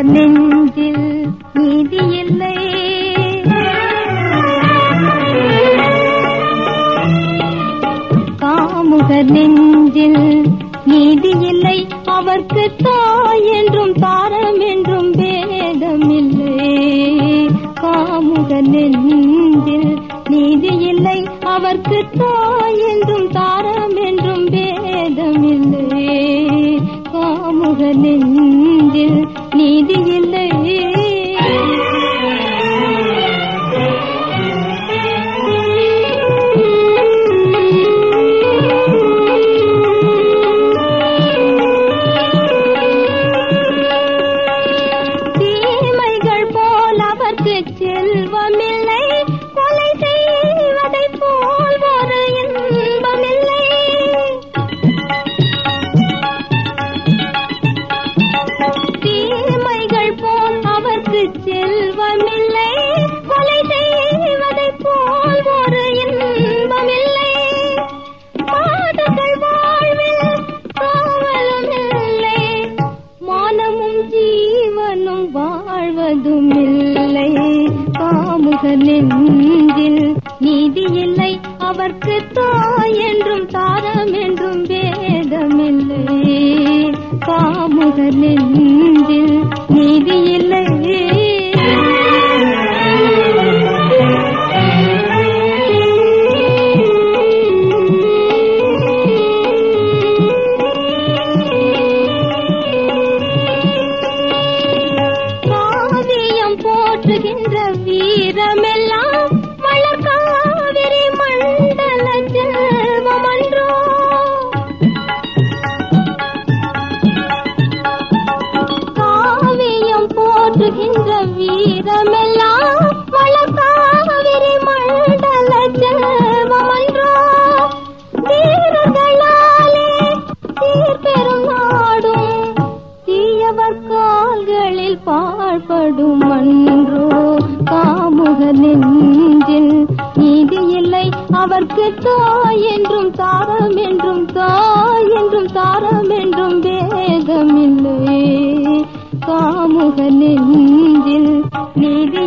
காமுகர் நெஞ்சில் நீதி இல்லை காமுகர் நெஞ்சில் நீதி இல்லை அவர்க்கு தாய் என்றும் தாரம் என்றும் பேதம் இல்லை காமுகர் நெஞ்சில் நீதி இல்லை அவர்க்கு தாய் என்றும் தாரம் என்றும் பேதம் இல்லை காமுகர் நெஞ்சில் நீதி இல்லை தீமைகள் போல் அவர்க்கு செல்வமில்லை கொலை செய்வதை போல் ஒரு இன்பமில்லை தீமைகள் போல் அவர்க்கு செல்வமில்லை கொலை செய்வதை போல் ஒரு இன்பமில்லை மாதங்கள் வாழ்வில் காவலும் இல்லை மானமும் ஜீவனும் வாழ்வதும் இல்லை காமுக நெஞ்சில் நீதி இல்லை அவர்க்கு தாய் என்றும் தாரம் என்றும் வேதமில்லை காமுக நெஞ்சில் நீதி இல்லை காவியம் போற்றுகின்ற வீரமெல்லாம் வளர்காவிரி மண்டல செல்வமன்றோ காவியம் போற்றுகின்ற வீரமெல்லாம் வளர்காவிரி மண்டல செல்வமன்றோ வீரர்களாலே சீர்பெரும் நாடும் தீயவர் கால்களில் பாழ்படும் அன்றோ காமுக நெஞ்சில் நீதி இல்லை அவர்க்கு தாய் என்றும் தாரம் என்றும் தாய் என்றும் தாரம் என்றும் வேதமில்லை காமுக நெஞ்சில் நீதி